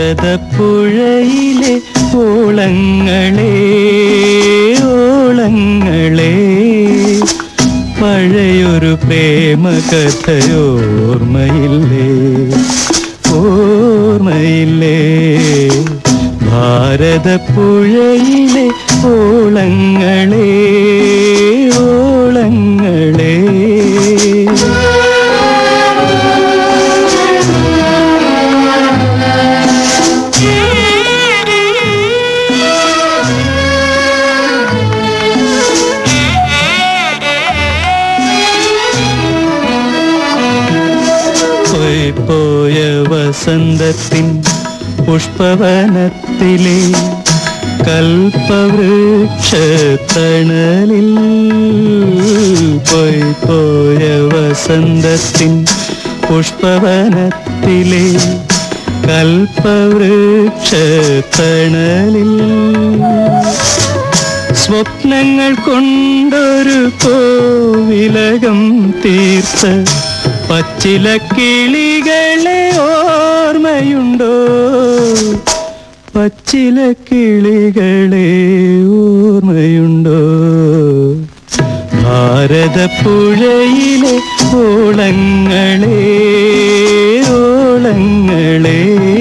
ഭാരതപ്പുഴയിലെ ഓളങ്ങളെ ഓളങ്ങളെ പഴയൊരു പ്രേമ കഥയോർമ്മയില്ലേ ഓർമ്മയില്ലേ ഭാരതപ്പുഴയിലെ ഓളങ്ങളെ ഓളങ്ങളെ പോയി പോയ വസന്തത്തിൻ പുഷ്പവനത്തിലെ കൽപ്പവൃക്ഷത്തണലിൽ പോയി പോയ വസന്തത്തിൻ പുഷ്പവനത്തിലെ കൽപ്പവൃക്ഷത്തണലിൽ സ്വപ്നങ്ങൾ കൊണ്ടൊരു കോവിലകം തീർത്ത പച്ചില കിളികളെ ഓർമ്മയുണ്ടോ പച്ചില കിളികളെ ഓർമ്മയുണ്ടോ ഭാരതപ്പുഴയിലെ ഓളങ്ങളെ ഓളങ്ങളെ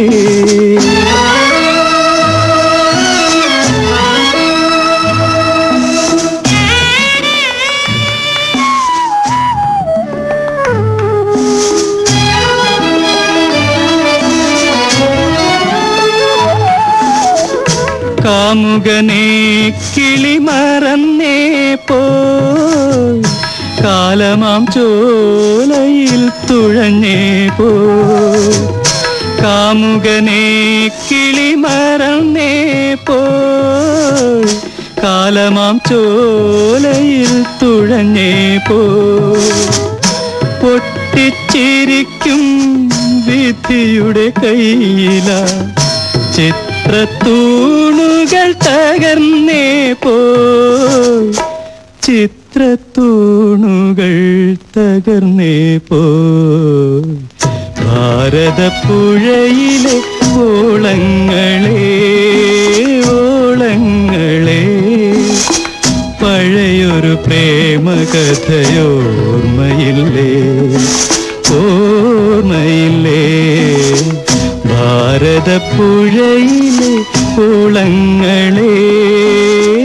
കാമുകനെ കിളി മറന്നേ പോയി കാലമാം ചോലയിൽ തുഴഞ്ഞേ പോയി കാമുകനെ കിളി മറന്നേ പോയി കാലമാം ചോലയിൽ തുഴഞ്ഞേ പോയി പൊട്ടിച്ചിരിക്കും വിധിയുടെ കയ്യില ചിത്രത്തൂണുകൾ തകർന്നേ പോയി ചിത്രത്തൂണുകൾ തകർന്നേ പോയി ഭാരതപ്പുഴയിലെ ഓളങ്ങളെ ഓളങ്ങളെ പഴയൊരു പ്രേമ കഥയോർമ്മയില്ലേ ഓർമ്മയില്ലേ ഭാരതപ്പുഴയിലെ കുളങ്ങളെ